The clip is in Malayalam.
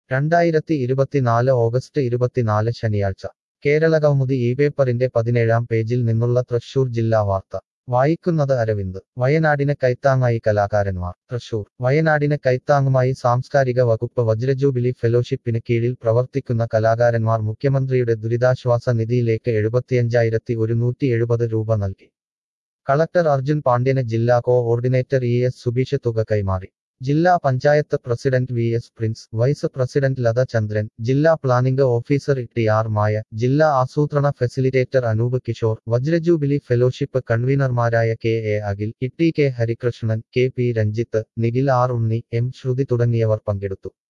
രണ്ടായിരത്തി ഇരുപത്തിനാല് ഓഗസ്റ്റ് ഇരുപത്തിനാല് ശനിയാഴ്ച കേരളകൗമുദി ഈ പേപ്പറിന്റെ പതിനേഴാം പേജിൽ നിന്നുള്ള തൃശൂർ ജില്ലാ വാർത്ത വായിക്കുന്നത് അരവിന്ദ് വയനാടിന് കൈത്താങ്ങായി കലാകാരന്മാർ തൃശൂർ വയനാടിന് കൈത്താങ്ങുമായി സാംസ്കാരിക വകുപ്പ് വജ്രജൂബിലി ഫെലോഷിപ്പിന് കീഴിൽ പ്രവർത്തിക്കുന്ന കലാകാരന്മാർ മുഖ്യമന്ത്രിയുടെ ദുരിതാശ്വാസ നിധിയിലേക്ക് എഴുപത്തിയഞ്ചായിരത്തി ഒരുന്നൂറ്റി എഴുപത് രൂപ നൽകി കളക്ടർ അർജുൻ പാണ്ഡ്യന് ജില്ലാ കോഓർഡിനേറ്റർ ഇ എസ് സുബീഷ് തുക കൈമാറി ജില്ലാ panchayat president V S Prince vice president Latha Chandran ജില്ലാ planning officer T R Maya ജില്ലാ ആസൂത്രണ ഫെസിലിറ്റേറ്റർ അനൂപ് കിഷോർ വജ്രജൂബിലി ഫെലോഷിപ്പ് കൺവീനർമാരായ K A Akhil E T K Harikrishnan K P Ranjith Nikhil R Unni M Sruthi തുടങ്ങിയവർ പങ്കെടുത്തു